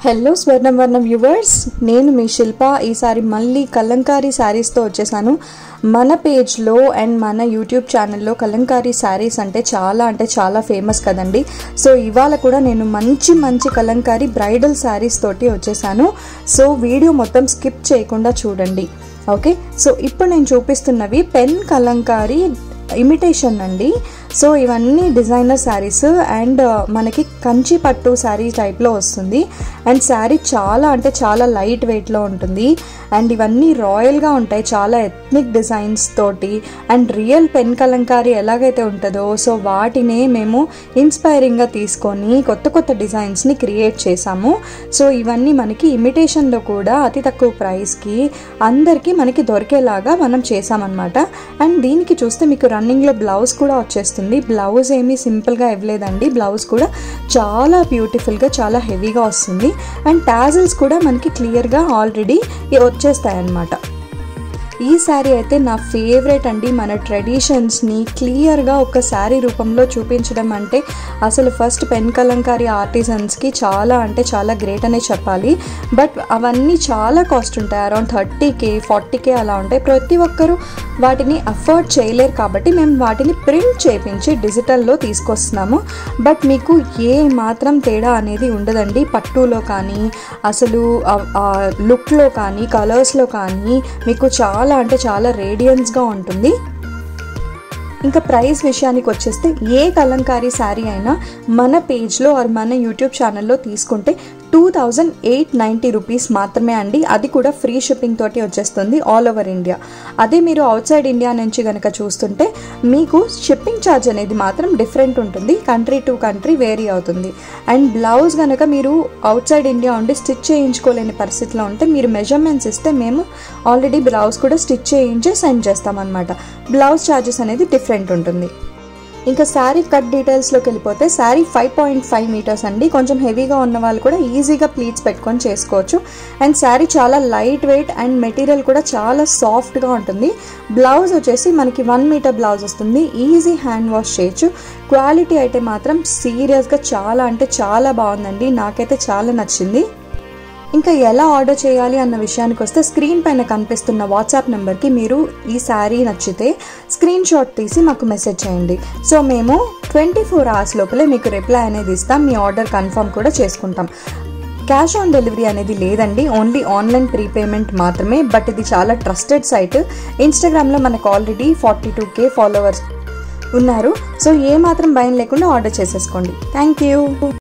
hello స్వర్ణం వర్ణం viewers నేను మీ శిల్ప ఈసారి మళ్ళీ కలంకారీ శారీస్తో వచ్చేసాను మన పేజ్లో అండ్ మన యూట్యూబ్ ఛానల్లో కలంకారీ శారీస్ అంటే చాలా అంటే చాలా ఫేమస్ కదండి సో ఇవాళ కూడా నేను మంచి మంచి కలంకారీ బ్రైడల్ శారీస్ తోటి వచ్చేసాను సో వీడియో మొత్తం స్కిప్ చేయకుండా చూడండి ఓకే సో ఇప్పుడు నేను చూపిస్తున్నవి పెన్ కలంకారీ ఇమిటేషన్ అండి సో ఇవన్నీ డిజైనర్ శారీస్ అండ్ మనకి కంచి పట్టు శారీ టైప్లో వస్తుంది అండ్ శారీ చాలా అంటే చాలా లైట్ వెయిట్లో ఉంటుంది అండ్ ఇవన్నీ రాయల్గా ఉంటాయి చాలా ఎథ్నిక్ డిజైన్స్ తోటి అండ్ రియల్ పెన్ కలంకారీ ఎలాగైతే ఉంటుందో సో వాటినే మేము ఇన్స్పైరింగ్గా తీసుకొని కొత్త కొత్త డిజైన్స్ని క్రియేట్ చేసాము సో ఇవన్నీ మనకి ఇమిటేషన్లో కూడా అతి తక్కువ ప్రైస్కి అందరికీ మనకి దొరికేలాగా మనం చేసామన్నమాట అండ్ దీనికి చూస్తే మీకు రన్నింగ్లో బ్లౌజ్ కూడా వచ్చేస్తుంది బ్లౌజ్ ఏమీ సింపుల్గా ఇవ్వలేదండి బ్లౌజ్ కూడా చాలా బ్యూటిఫుల్గా చాలా హెవీగా వస్తుంది అండ్ టాజిల్స్ కూడా మనకి క్లియర్గా ఆల్రెడీ వచ్చేస్తాయి అన్నమాట ఈ శారీ అయితే నా ఫేవరెట్ అండి మన ట్రెడిషన్స్ని క్లియర్గా ఒక శారీ రూపంలో చూపించడం అంటే అసలు ఫస్ట్ పెన్ కలంకారీ ఆర్టిజన్స్కి చాలా అంటే చాలా గ్రేట్ అనే చెప్పాలి బట్ అవన్నీ చాలా కాస్ట్ ఉంటాయి around thirty K forty K అలా ఉంటాయి ప్రతి ఒక్కరూ వాటిని అఫోర్డ్ చేయలేరు కాబట్టి మేము వాటిని ప్రింట్ చేయించి డిజిటల్లో తీసుకొస్తున్నాము బట్ మీకు ఏ మాత్రం తేడా అనేది ఉండదండి పట్టులో కానీ అసలు లుక్లో కానీ కలర్స్లో కానీ మీకు చాలా అంటే చాలా రేడియన్స్గా ఉంటుంది ఇంకా ప్రైస్ విషయానికి వచ్చేస్తే ఏ కలంకారీ శారీ అయినా మన పేజ్లో ఆర్ మన యూట్యూబ్ ఛానల్లో తీసుకుంటే two thousand eight ninety rupees మాత్రమే అండి అది కూడా ఫ్రీ షిప్పింగ్ తోటి వచ్చేస్తుంది ఆల్ ఓవర్ ఇండియా అదే మీరు అవుట్ సైడ్ ఇండియా నుంచి కనుక చూస్తుంటే మీకు షిప్పింగ్ ఛార్జ్ అనేది మాత్రం డిఫరెంట్ ఉంటుంది కంట్రీ టు కంట్రీ వేరీ అవుతుంది అండ్ బ్లౌజ్ కనుక మీరు అవుట్ సైడ్ ఇండియా ఉండి స్టిచ్ చేయించుకోలేని పరిస్థితిలో ఉంటే మీరు మెజర్మెంట్స్ ఇస్తే మేము ఆల్రెడీ బ్లౌజ్ కూడా స్టిచ్ చేయించి సెండ్ చేస్తామన్నమాట బ్లౌజ్ ఛార్జెస్ అనేది డిఫరెంట్ ఉంటుంది ఇంకా శారీ కట్ డీటెయిల్స్లోకి వెళ్ళిపోతే saree five point five metres అండి కొంచెం హెవీగా ఉన్న వాళ్ళు కూడా ఈజీగా ప్లీట్స్ పెట్టుకొని చేసుకోవచ్చు అండ్ శారీ చాలా లైట్ వెయిట్ అండ్ మెటీరియల్ కూడా చాలా సాఫ్ట్గా ఉంటుంది బ్లౌజ్ వచ్చేసి మనకి వన్ మీటర్ బ్లౌజ్ వస్తుంది ఈజీ హ్యాండ్ వాష్ చేయొచ్చు క్వాలిటీ అయితే మాత్రం సీరియస్గా చాలా అంటే చాలా బాగుందండి నాకైతే చాలా నచ్చింది ఇంకా ఎలా ఆర్డర్ చేయాలి అన్న విషయానికి వస్తే స్క్రీన్ పైన కనిపిస్తున్న వాట్సాప్ నెంబర్కి మీరు ఈ శారీ నచ్చితే స్క్రీన్ షాట్ తీసి మాకు మెసేజ్ చేయండి సో మేము ట్వంటీ ఫోర్ అవర్స్ లోపలే మీకు రిప్లై అనేది ఇస్తాం మీ ఆర్డర్ కన్ఫర్మ్ కూడా చేసుకుంటాం క్యాష్ ఆన్ డెలివరీ అనేది లేదండి ఓన్లీ ఆన్లైన్ ప్రీపేమెంట్ మాత్రమే బట్ ఇది చాలా ట్రస్టెడ్ సైట్ ఇన్స్టాగ్రామ్లో మనకు already forty two K followers ఉన్నారు సో ఏ మాత్రం భయం లేకుండా ఆర్డర్ చేసేసుకోండి థ్యాంక్ యూ